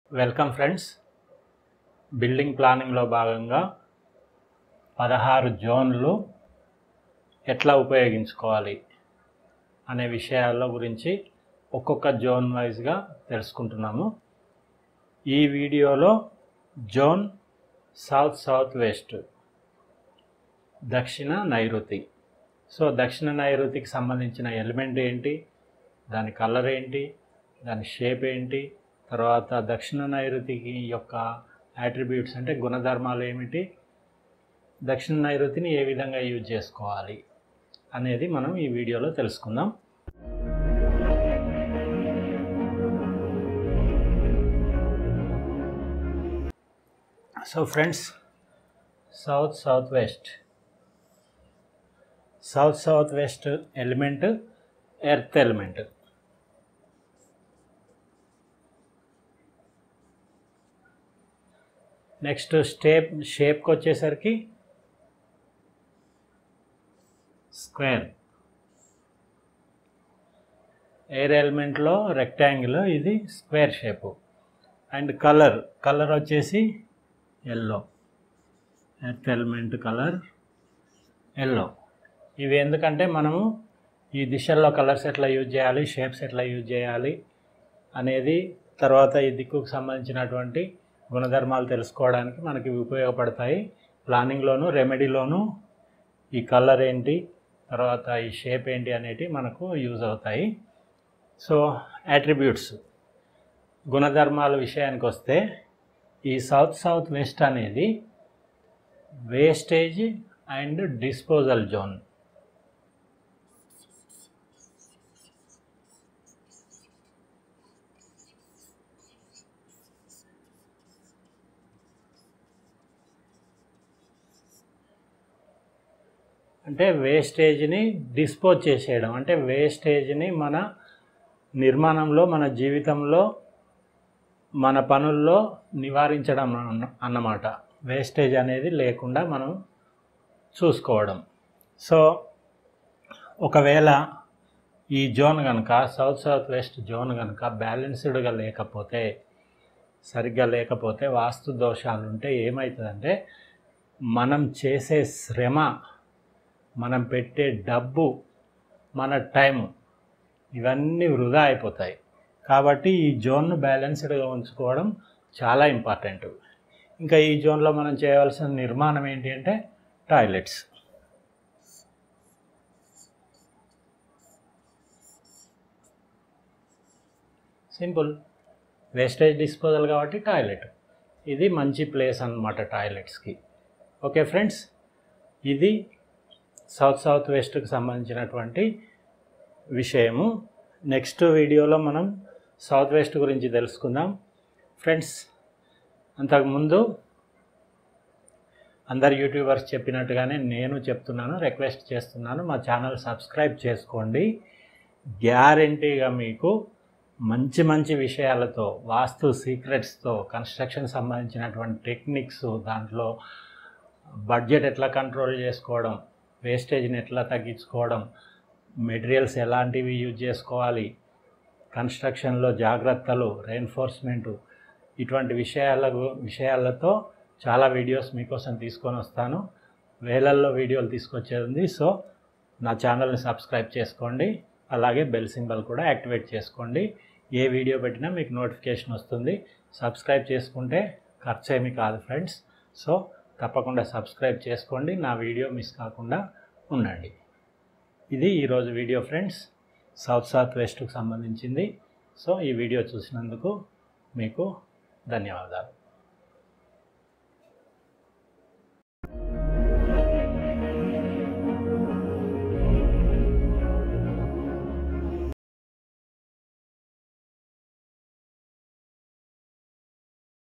welcome friends building ప్లానింగ్లో భాగంగా పదహారు జోన్లు ఎట్లా ఉపయోగించుకోవాలి అనే విషయాల గురించి ఒక్కొక్క జోన్ వైజ్గా తెలుసుకుంటున్నాము ఈ వీడియోలో జోన్ సౌత్ సౌత్ వెస్ట్ దక్షిణ నైరుతి సో దక్షిణ నైరుతికి సంబంధించిన ఎలిమెంట్ ఏంటి దాని కలర్ ఏంటి దాని షేప్ ఏంటి తర్వాత దక్షిణ నైరుతికి యొక్క యాట్రిబ్యూట్స్ అంటే గుణధర్మాలు ఏమిటి దక్షిణ నైరుతిని ఏ విధంగా యూజ్ చేసుకోవాలి అనేది మనం ఈ వీడియోలో తెలుసుకుందాం so friends south south west south south west element earth element next step షేప్కి వచ్చేసరికి స్క్వేర్ ఎయిర్ ఎలిమెంట్లో రెక్టాంగిల్ ఇది square shape and colour colour వచ్చేసి yellow earth element colour yellow ఇవి ఎందుకంటే మనము ఈ దిశల్లో కలర్స్ ఎట్లా యూజ్ చేయాలి షేప్స్ ఎట్లా యూజ్ చేయాలి అనేది తర్వాత ఈ దిక్కుకు సంబంధించినటువంటి గుణధర్మాలు తెలుసుకోవడానికి మనకి ఇవి ఉపయోగపడతాయి ప్లానింగ్లోను రెమెడీలోను ఈ కలర్ ఏంటి తర్వాత ఈ షేప్ ఏంటి అనేటివి మనకు యూజ్ అవుతాయి సో యాట్రిబ్యూట్స్ గుణధర్మాల విషయానికి వస్తే ఈ సౌత్ సౌత్ వెస్ట్ అనేది వేస్టేజ్ అండ్ డిస్పోజల్ జోన్ అంటే వేస్టేజ్ని డిస్పోజ్ చేసేయడం అంటే వేస్టేజ్ని మన నిర్మాణంలో మన జీవితంలో మన పనుల్లో నివారించడం అన్న- అన్నమాట వేస్టేజ్ అనేది లేకుండా మనం చూసుకోవడం సో ఒకవేళ ఈ జోన్ కనుక సౌత్ సౌత్ వెస్ట్ జోన్ కనుక బ్యాలెన్స్డ్గా లేకపోతే సరిగ్గా లేకపోతే వాస్తు దోషాలు ఉంటే ఏమవుతుందంటే మనం చేసే శ్రమ మనం పెట్టే డబ్బు మన టైం ఇవన్నీ వృధా అయిపోతాయి కాబట్టి ఈ జోన్ను బ్యాలెన్స్డ్గా ఉంచుకోవడం చాలా ఇంపార్టెంట్ ఇంకా ఈ జోన్లో మనం చేయవలసిన నిర్మాణం ఏంటి అంటే టాయిలెట్స్ సింపుల్ వేస్టేజ్ డిస్పోజల్ కాబట్టి టాయిలెట్ ఇది మంచి ప్లేస్ అన్నమాట టాయిలెట్స్కి ఓకే ఫ్రెండ్స్ ఇది సౌత్ సౌత్ వెస్ట్కి సంబంధించినటువంటి విషయము నెక్స్ట్ వీడియోలో మనం సౌత్ వెస్ట్ గురించి తెలుసుకుందాం ఫ్రెండ్స్ అంతకుముందు అందరు యూట్యూబర్స్ చెప్పినట్టుగానే నేను చెప్తున్నాను రిక్వెస్ట్ చేస్తున్నాను మా ఛానల్ సబ్స్క్రైబ్ చేసుకోండి గ్యారంటీగా మీకు మంచి మంచి విషయాలతో వాస్తు సీక్రెట్స్తో కన్స్ట్రక్షన్ సంబంధించినటువంటి టెక్నిక్స్ దాంట్లో బడ్జెట్ ఎట్లా కంట్రోల్ చేసుకోవడం వేస్టేజ్ని ఎట్లా తగ్గించుకోవడం మెటీరియల్స్ ఎలాంటివి యూజ్ చేసుకోవాలి కన్స్ట్రక్షన్లో జాగ్రత్తలు రెయిన్ఫోర్స్మెంటు ఇటువంటి విషయాల గు- విషయాలతో చాలా వీడియోస్ మీకోసం తీసుకొని వస్తాను వేలల్లో వీడియోలు తీసుకొచ్చేది ఉంది సో నా ఛానల్ని సబ్స్క్రైబ్ చేసుకోండి అలాగే బెల్ సింబల్ కూడా యాక్టివేట్ చేసుకోండి ఏ వీడియో పెట్టినా మీకు నోటిఫికేషన్ వస్తుంది సబ్స్క్రైబ్ చేసుకుంటే ఖర్చు ఏమీ కాదు ఫ్రెండ్స్ సో తప్పకుండా సబ్స్క్రైబ్ చేసుకోండి నా వీడియో మిస్ కాకుండా ఉండండి ఇది ఈరోజు వీడియో ఫ్రెండ్స్ సౌత్ సౌత్ వెస్ట్కు సంబంధించింది సో ఈ వీడియో చూసినందుకు మీకు ధన్యవాదాలు